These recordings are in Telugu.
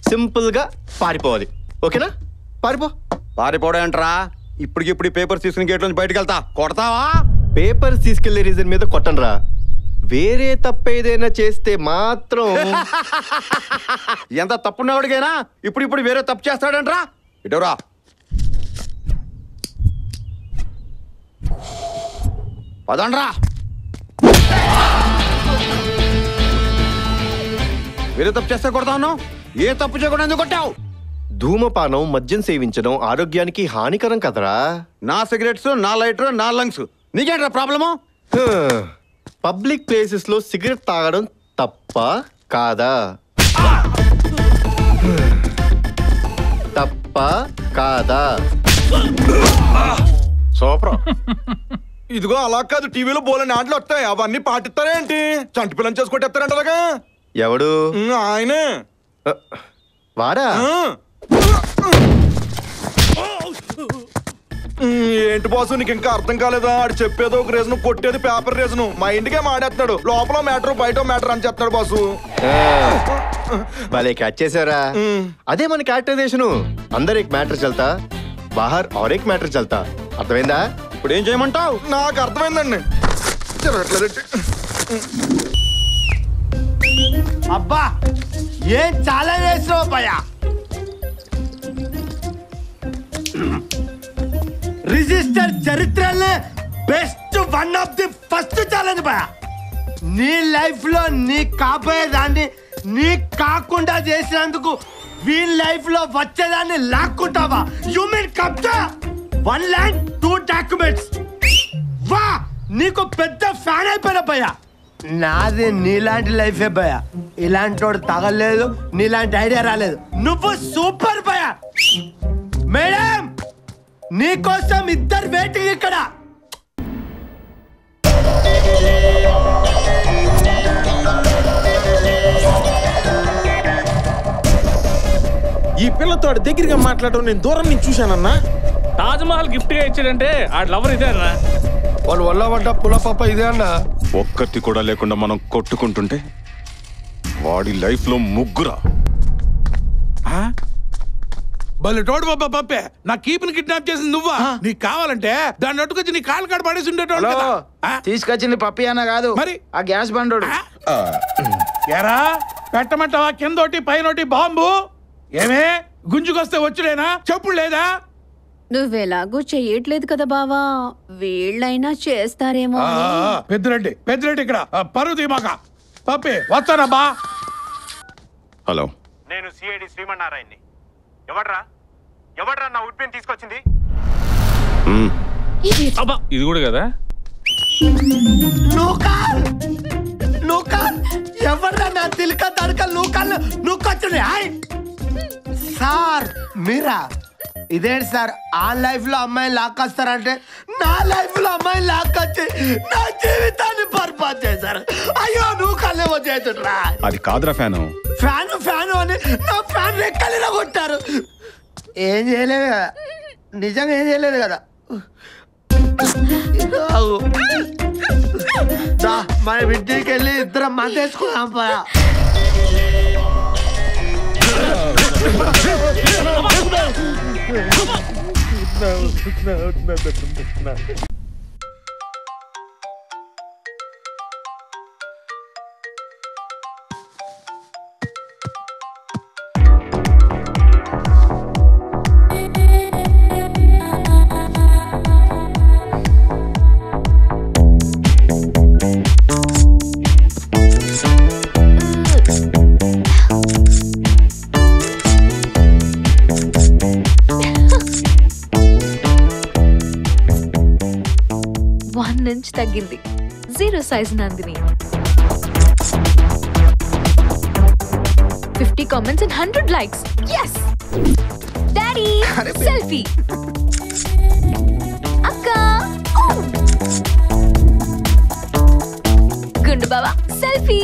సింపుల్ గా పారిపోవాలి ఓకేనా పారిపో పారిపోవడం ఏంట్రా ఇప్పటికిప్పుడు ఈ పేపర్స్ తీసుకుని గేట్ నుంచి బయటకు వెళ్తా కొడతావా పేపర్స్ తీసుకెళ్లే రీజన్ మీద కొట్టనరా వేరే తప్ప ఏదైనా చేస్తే మాత్రం ఎంత తప్పున్నవాడికైనా ఇప్పుడు ఇప్పుడు వేరే తప్పు చేస్తాడంట్రా ఇటవరా పదండ్రా వేరే తప్పు చేస్తే కొడతాను ఏ తప్పు చేయకుండా ఎందుకు కొట్టావు ధూమపానం మద్యం సేవించడం ఆరోగ్యానికి హానికరం కదరా నా సిగరెట్స్ నా లైటర్ నా లంగ్స్ నీకేంట్రా ప్రాబ్లము పబ్లిక్ ప్లేసెస్ లో సిగరెట్ తాగడం తప్ప కాదా తప్ప కాదా సూపర్ ఇదిగో అలా కాదు టీవీలో బోలని ఆటలు వస్తాయి అవన్నీ పాటిస్తారేంటి చంటి పిల్లని చేసుకొట్టేస్తారంట అలాగా ఎవడు ఉమ్, ఆయనే ఆ, వాడా ఆ. ఉమ్, ఏంటి బాసు నీకు ఇంకా అర్థం కాలేదా ఆడు చెప్పేది ఒక రీజన్ కొట్టేది పేపర్ రీజన్ మా ఇంటికే మాడేస్తున్నాడు లోపల మ్యాటర్ బయట మ్యాటర్ అని చెప్తాడు బాసు ఆ, భలే క్యాచ్ చేసారా ఉమ్. అదే మన క్యారెక్టరైజేషన్ అందరు एक मैटर चलता बाहर और एक मैटर चलता అర్థమైందా ఇప్పుడు ఏం చేయమంటావు నాకు అర్థమైందండి జరగట్లేదండి అబ్బా ఏం చాలా వేసినావు భయ రిజిస్టర్ చరిత్రలో best one of the first challenge భయ నీ లైఫ్ లో నీ కాబోయేదాన్ని నీ కాకుండా చేసినందుకు వీళ్ళ లైఫ్ లో వచ్చేదాన్ని లాక్కుంటావా యు మీన్ కబ్జా వన్ ల్యాండ్ టూ డాక్యుమెంట్స్ వా నీకు పెద్ద ఫ్యాన్ అయిపోయిన భయ నాది నీలాంటి లైఫే భయ ఇలాంటి వాడు తగలేదు నీలాంటి ఐడియా రాలేదు నువ్వు సూపర్ భయ మేడం నీకోసం ఇద్దరు వెయిటింగ్ ఇక్కడ ఈ పిల్లతో ఆడు దగ్గరగా మాట్లాడడం నేను దూరం నుంచి చూశానన్నా తాజ్ మహల్ గిఫ్ట్ గా ఇచ్చాడంటే ఆ లవర్ ఇదే అన్న వాళ్ళు వల్ల పడ్డ పులపప్ప ఇదే అన్న ఒక్కటి కూడా లేకుండా మనం కొట్టుకుంటుంటే వాడి లైఫ్ లో ముగ్గురా భలే తోడు బాబా పప్పే నా కీపుని కిడ్నాప్ చేసింది నువ్వా నీకు కావాలంటే దాన్ని అట్టుకొచ్చి నీ కాలు కాడ పడేసి ఉండేటోడు కదా ఆ? తీసుకొచ్చింది పప్పి అన్న కాదు మరి? ఆ గ్యాస్ బండోడు ఆ? ఎరా పెట్టమంటావా కిందోటి పైనోటి బాంబు ఏమే గుంజుకొస్తే వచ్చుడేనా చెప్పుడు లేదా నువ్వెలాగూ చెయ్యట్లేదు కదా బావా వీళ్ళైనా చేస్తారేమో ఆ, అని. ఆ, పెద్దిరెడ్డి పెద్దిరెడ్డి ఇక్కడ ఆ, పరువు తీమాక పప్పి వస్తానబ్బా హలో నేను సిఐడి శ్రీమన్నారాయణని ఎవడ్రా ఎవడ్రా నా ఉడ్పిని తీసుకొచ్చింది మ్మ్. అబ్బా ఇది కూడా కదా నూకాల్ నూకాల్ ఎవర్రా నా తిలక తడక నూకాల్ నూకొచ్చుని హాయ్ సార్ మీరా ఇదేంటి సార్ ఆ లైఫ్ లో అమ్మాయిని లాక్కొస్తారంటే నా లైఫ్ లో అమ్మాయిని లాక్కొచ్చి నా జీవితాన్ని బర్బాద్ చేశారు అయ్యో నువ్వు కళ్ళేమో చేతుడ్రా అది కాదురా ఫ్యాను ఫ్యాన్ ఫ్యాన్ అని నా ఫ్యాన్ రెక్కలిన కొట్టారు ఏం చేయలేదు కదా నిజంగా ఏం చేయలేదు కదా ఆగు. దా, మన ఇంటికి వెళ్ళి ఇద్దరం మందేసుకున్నాం పా వన్ ఇంచ్ తగ్గింది zero size Nandini fifty comments and hundred likes yes daddy selfie అక్క గుండు బాబా selfie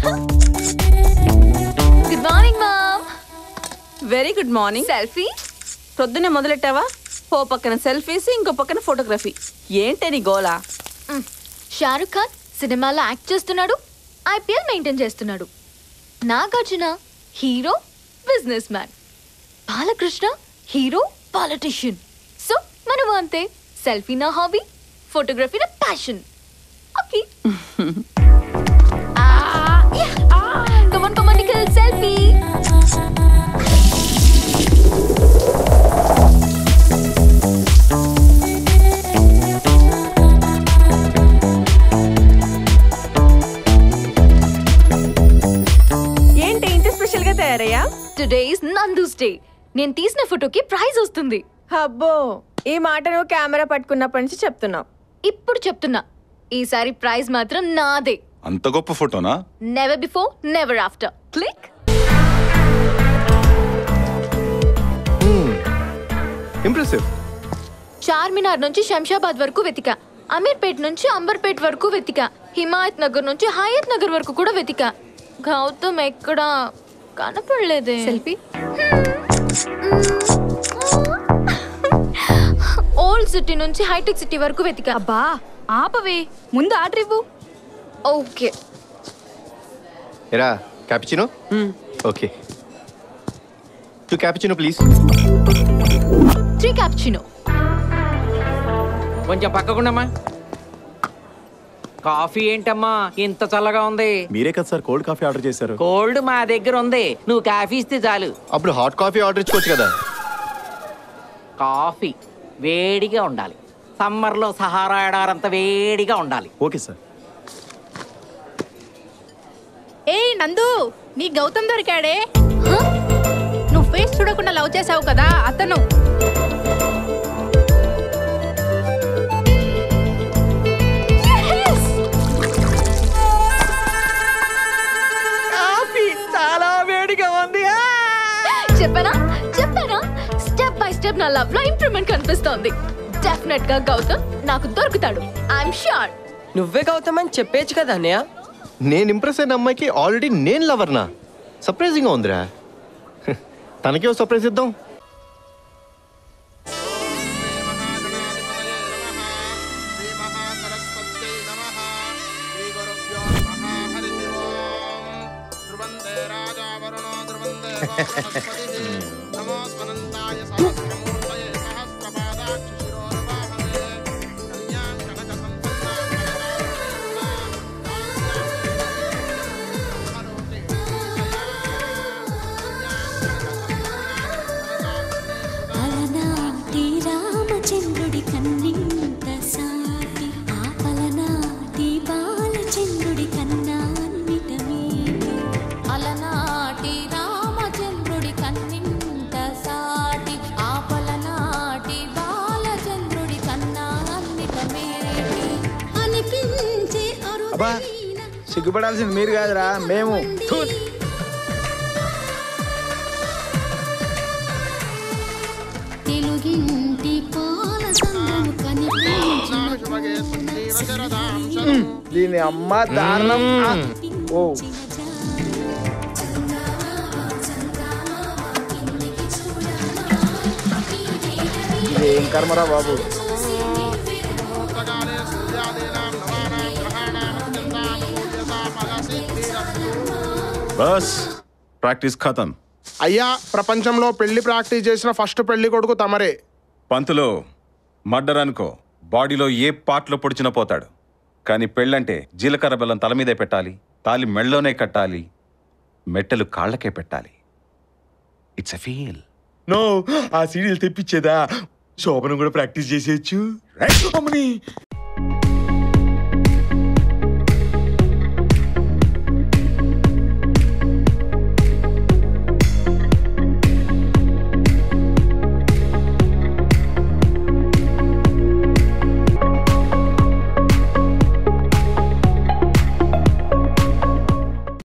good morning mom very good morning selfie ప్రొద్దునే మొదలెట్టావా ఓ పక్కన సెల్ఫీస్ ఇంకో పక్కన ఫోటోగ్రఫీ ఏంటే నీ గోలా షారుఖ్ ఖాన్ సినిమాలో యాక్ట్ చేస్తున్నాడు ఐపీఎల్ మెయింటైన్ చేస్తున్నాడు Nagarjuna hero business man Balakrishna hero politician so మనం అంతే సెల్ఫీ నా హాబీ ఫోటోగ్రఫీ నా passion okay come on come on Nikhil selfie ఏంటి ఇంత స్పెషల్ గా తయారయ్యా టుడే ఇస్ నందూస్ డే నేను తీసిన ఫోటోకి ప్రైజ్ వస్తుంది అబ్బో ఈ మాట నువ్వు కెమెరా పట్టుకున్నప్పటి నుంచి చెప్తున్నావు ఇప్పుడు చెప్తున్నా ఈసారి ప్రైజ్ మాత్రం నాదే అంత గొప్ప ఫోటోనా never before never after click impressive Charminar నుంచి శంషాబాద్ వరకు వెతికా అమీర్పేట్ నుంచి అంబర్పేట్ వరకు వెతికా హిమాయత్ నగర్ నుంచి హయత్ నగర్ వరకు కూడా వెతికా గౌతమ్ ఎక్కడ కనపడలేదే సెల్ఫీ ఓల్డ్ సిటీ నుంచి హైటెక్ సిటీ వరకు వెతికా అబ్బా ఆపవే ముందు ఆర్డర్ ఇవ్వు ఓకే ఎరా cappuccino okay two cappuccino please three cappuccino కొంచెం పక్కకుండమ్మా కాఫీ ఏంటమ్మా ఇంత చల్లగా ఉంది మీరే కదా సార్ కోల్డ్ కాఫీ ఆర్డర్ చేశారు కోల్డ్ మా దగ్గర ఉంది నువ్వు కాఫీ ఇస్తే చాలు అప్పుడు హాట్ కాఫీ ఆర్డర్ ఇచ్చుకోవచ్చు కదా కాఫీ వేడిగా ఉండాలి సమ్మర్లో సహారా ఎడారంత వేడిగా ఉండాలి ఓకే సార్ ఏయ్ నందు నీ గౌతమ్ దొరికాడే నువ్వు ఫేస్ చూడకుండా లవ్ చేసావు కదా అతను కాఫీ చాలా వేడిగా ఉంది చెప్పానా చెప్పానా స్టెప్ బై స్టెప్ నా లవ్ లో ఇంప్రూవ్మెంట్ కనిపిస్తోంది డెఫినెట్ గా గౌతమ్ నాకు దొరుకుతాడు ఐఎమ్ షూర్ నువ్వే గౌతమ్ అని చెప్పేచ్చు కదా అన్నయ్య నేను ఇంప్రెస్ అయిన అమ్మాయికి ఆల్రెడీ నేను లవర్నా సర్ప్రైజింగ్గా ఉందిరా తనకే ఓ సర్ప్రైజ్ ఇద్దాం అలనాటి రామచంద్రుడి కన్నింత సాటి ఆపలనాటి బాలచంద్రుడి కన్నా అన్నిట మీది అలనాటి రామచంద్రుడి కన్నింత సాటి ఆపలనాటి బాలచంద్రుడి కన్నా అన్నిట మీది అనిపించే అబ్బా సిగ్గుపడాల్సింది మీరు కాదురా మేము థూ. తెలుగింటి పాల సంద్రము ఉమ్, దీని అమ్మ దారుణం ఆ. ఓ ఇదేం కర్మరా బాబు బస్ ప్రాక్టీస్ ఖతం అయ్యా ప్రపంచంలో పెళ్లి ప్రాక్టీస్ చేసిన ఫస్ట్ పెళ్లి కొడుకు తమరే పంతులో మర్డర్ అనుకో బాడీలో ఏ పార్ట్లో పొడిచినా పోతాడు కానీ పెళ్ళంటే జీలకర్ర బెల్లం తల మీదే పెట్టాలి తాలి మెళ్ళలోనే కట్టాలి మెట్టెలు కాళ్ళకే పెట్టాలి ఇట్స్ ఎ ఫీల్ నో ఆ సీరియల్ తెప్పించేదా శోభనం కూడా ప్రాక్టీస్ చేసేయచ్చు అమ్మని